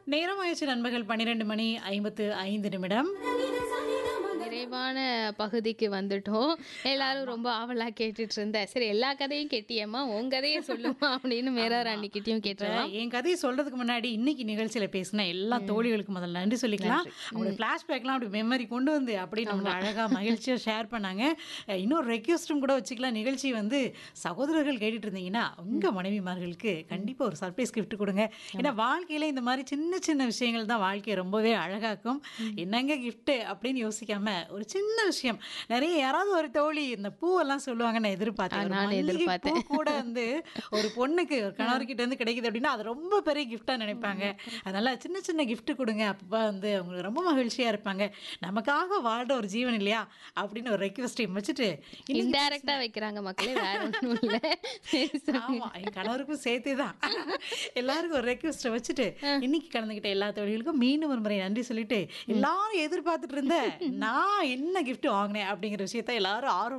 நேரம் ஆயிடுச்சு நண்பர்கள் பன்னிரெண்டு மணி ஐம்பத்து ஐந்து நிமிடம் நிறைவான பகுதிக்கு வந்துட்டோம் எல்லாரும் ரொம்ப ஆவலா கேட்டுட்டு இருந்தேன் சரி எல்லா கதையும் கேட்டியம்மா உன் கதையை சொல்லுமா அப்படின்னு மேரா ராணிக்கிட்டையும் கேட்டுறலாம் என் கதையை சொல்றதுக்கு முன்னாடி இன்னைக்கு நிகழ்ச்சியில பேசின எல்லா தோழிகளுக்கு முதல்ல நன்றி சொல்லிக்கலாம் அவங்களோட ஃபிளாஷ்பேக்லாம் அப்படி மெமரி கொண்டு வந்து அப்படி நம்ம அழகா மகிழ்ச்சியா ஷேர் பண்ணாங்க அஹ் இன்னொரு ரெக்வஸ்டும் கூட வச்சுக்கலாம் நிகழ்ச்சி வந்து சகோதரர்கள் கேட்டுட்டு இருந்தீங்கன்னா உங்க மனைவிமார்களுக்கு கண்டிப்பா ஒரு சர்ப்ரைஸ் கிஃப்ட் கொடுங்க ஏன்னா வாழ்க்கையில இந்த மாதிரி சின்ன சின்ன விஷயங்கள் தான் வாழ்க்கையை ரொம்பவே அழகாக்கும் என்னங்க gift அப்படின்னு யோசிக்காம ஒரு சின்ன விஷயம் நிறைய யாராவது ஒரு தோழி இந்த பூவெல்லாம் சொல்லுவாங்க நான் எதிர்பார்த்தேன் ஒரு நானும் மல்லிகை எதிர்பார்த்தேன். பூ கூட வந்து ஒரு பொண்ணுக்கு ஒரு கணவர்கிட்ட இருந்து கிடைக்குது அப்படின்னா அது ரொம்ப பெரிய கிஃப்டா நினைப்பாங்க அதனால சின்ன சின்ன gift கொடுங்க அப்போ வந்து அவங்க ரொம்ப மகிழ்ச்சியா இருப்பாங்க நமக்காக வாழ்ற ஒரு ஜீவன் இல்லையா அப்படின்னு ஒரு ரெக்வஸ்டையும் வச்சுட்டு இன்னைக்கு இன்டைரக்டா வைக்கிறாங்க மக்களே வேற ஒன்றும் இல்லை சரி, சொல்லு. ஆமா என் கணவருக்கும் சேர்த்தே தான் எல்லாருக்கும் ஒரு ரெக்வஸ்ட்டை வச்சுட்டு இன்னைக்கு கலந்துக்கிட்ட எல்லா தொழில்களுக்கும் மீண்டும் ஒரு முறை நன்றி சொல்லிட்டு எல்லாரும் எதிர்பார்த்துட்டு இருந்த நான் என்ன gift வாங்கினேன் அப்படிங்கிற விஷயத்த எல்லாரும் ஆர்வம்